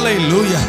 ஹalleluya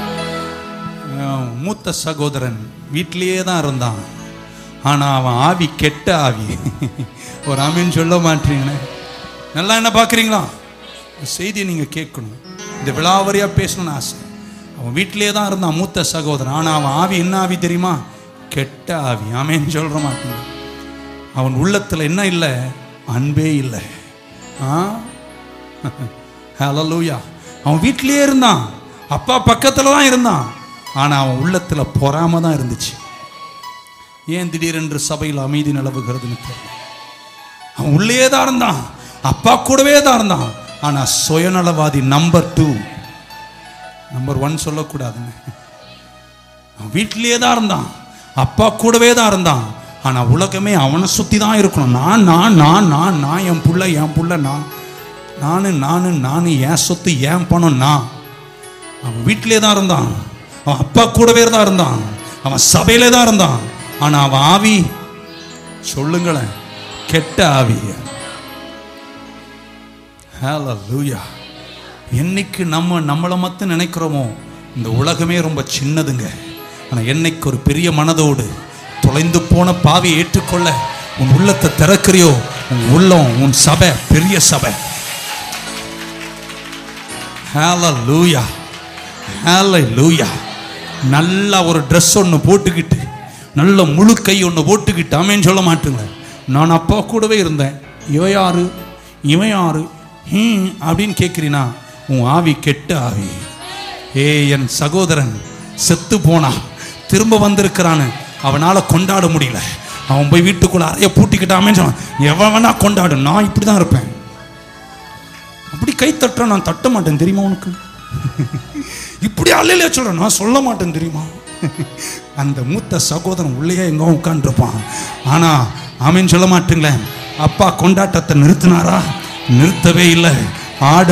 மூத்த சகோதரன் வீட்டிலேயே தான் இருந்தான் ஆனா அவன் ஆவி கெட்ட ஆவி ஒரு ஆமின்னு சொல்ல மாட்டீங்களே நல்லா என்ன பார்க்குறீங்களா இந்த செய்தியை நீங்க கேட்கணும் இந்த விழாவரியா பேசணும்னு ஆசை அவன் வீட்டிலேயே தான் இருந்தான் மூத்த சகோதரன் ஆனா அவன் ஆவி என்ன ஆவி தெரியுமா கெட்ட ஆவி ஆமேன்னு சொல்ற மாட்டீங்க அவன் உள்ளத்துல என்ன இல்லை அன்பே இல்லை ஆ ஹalleluya அவன் வீட்டிலேயே இருந்தான் அப்பா பக்கத்துல தான் இருந்தான் ஆனா அவன் உள்ளத்துல பொறாம தான் இருந்துச்சு ஏன் திடீரென்று சபையில் அமைதி நிலவுகிறதுன்னு தெரியல அவன் உள்ளே தான் இருந்தான் அப்பா கூடவே தான் இருந்தான் ஆனா சுயநலவாதி நம்பர் டூ நம்பர் ஒன் சொல்லக்கூடாதுன்னு அவன் வீட்டிலேயே தான் இருந்தான் அப்பா கூடவே தான் இருந்தான் ஆனா உலகமே அவனை சுத்தி தான் இருக்கணும் நான் நான் நான் நான் நான் என் புள்ள என் புள்ள நான் நானு நானு நானு என் சொத்து என் பணம் நான் அவன் வீட்டிலே தான் இருந்தான் அவன் அப்பா கூடவே தான் இருந்தான் அவன் சபையிலே தான் இருந்தான் ஆனா அவன் ஆவி சொல்லுங்களேன் கெட்ட ஆவி ஹalleluya என்னைக்கு நம்ம நம்மளை மட்டும் நினைக்கிறோமோ இந்த உலகமே ரொம்ப சின்னதுங்க ஆனா என்னைக்கு ஒரு பெரிய மனதோடு தொலைந்து போன பாவியை ஏற்றுக்கொள்ள உன் உள்ளத்தை திறக்கிறியோ உன் உள்ளம் உன் சபை பெரிய சபை ஹalleluya ஹalleluya நல்ல ஒரு ட்ரெஸ் ஒன்று போட்டுக்கிட்டு நல்ல முழு கை ஒன்று போட்டுக்கிட்டு ஆமேன்னு சொல்ல மாட்டுங்க நான் அப்பா கூடவே இருந்தேன் இவன் யாரு இவன் யாரு ஹம் அப்படின்னு கேட்குறீனா உன் ஆவி கெட்ட ஆவி ஏ என் சகோதரன் செத்து போனான் திரும்ப வந்திருக்கிறான்னு அவனால கொண்டாட முடியல அவன் போய் வீட்டுக்குள்ள அறைய பூட்டிக்கிட்டாமேன்னு சொன்னான் எவன் வேணா கொண்டாடு நான் இப்படி தான் இருப்பேன் அப்படி கை தட்டுற நான் தட்ட மாட்டேன் தெரியுமா உனக்கு இப்படி அல்லையில சொல்றேன் நான் சொல்ல மாட்டேன் தெரியுமா அந்த மூத்த சகோதரன் உள்ளேயே எங்க உட்காந்துருப்பான் ஆனா ஆமேன்னு சொல்ல மாட்டீங்களேன் அப்பா கொண்டாட்டத்தை நிறுத்தினாரா நிறுத்தவே இல்லை ஆடு